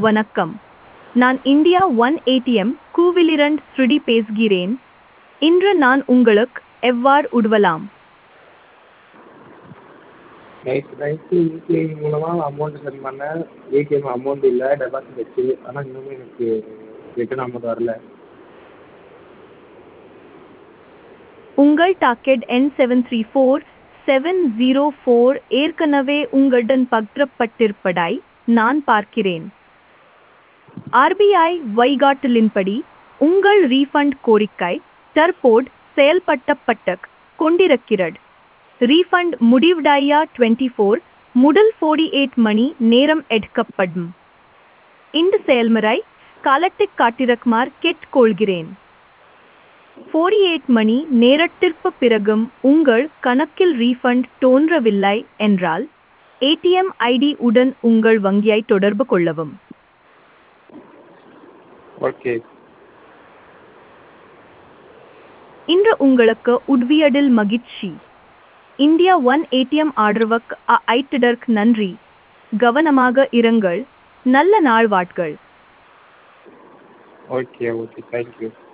வணக்கம் நான் India one ATM கூவிலிரண்ட் ஸ்ருடி பேசுகிறேன் இன்று நான் உங்களுக்கு எவ்வாறு உதவலாம் நைட்டு நைட்டு யூபிஐ மூலமாக அமௌண்ட்டு சென்ட் பண்ணேன் ஏடிஎம் அமௌண்ட் இல்லை டெபாசிட் ஆச்சு ஆனால் இன்னுமே எனக்கு ரிட்டர்ன் அமௌண்ட் வரல உங்கள் டாக்கெட் எண் seven three four seven zero four ஏற்கனவே உங்களுடன் பகிரப்பட்டிருப்பதாய் நான் பார்க்கிறேன் ஆர்பிஐ வழிகாட்டலின்படி உங்கள் ரீஃபண்ட் கோரிக்கை தற்போது செயல்படுத்தப்பட்டு கொண்டிருக்கிறது ரீஃபண்ட் முடிவடைய டுவெண்ட்டி ஃபோர் முதல் ஃபோர்டி எயிட் மணி நேரம் எடுக்கப்படும் இந்த செயல்முறை காலத்தைக் காட்டிருக்குமாறு கேட்டுக்கொள்கிறேன் ஃபோர்டி எயிட் மணி நேரத்திற்கு பிறகும் உங்கள் கணக்கில் ரீஃபண்ட் தோன்றவில்லை என்றால் ஏடிஎம் ஐடி உடன் உங்கள் வங்கியை தொடர்பு கொள்ளவும் ஓகே இன்று உங்களுக்கு உதவியதில் மகிழ்ச்சி இந்தியா ஒன் ஏடிஎம் ஆதரவுக்கு ஐட்டதற்கு நன்றி கவனமாக இருங்கள் நல்ல நாள் வாட்கள் ஓகே ஓகே தேங்க்யூ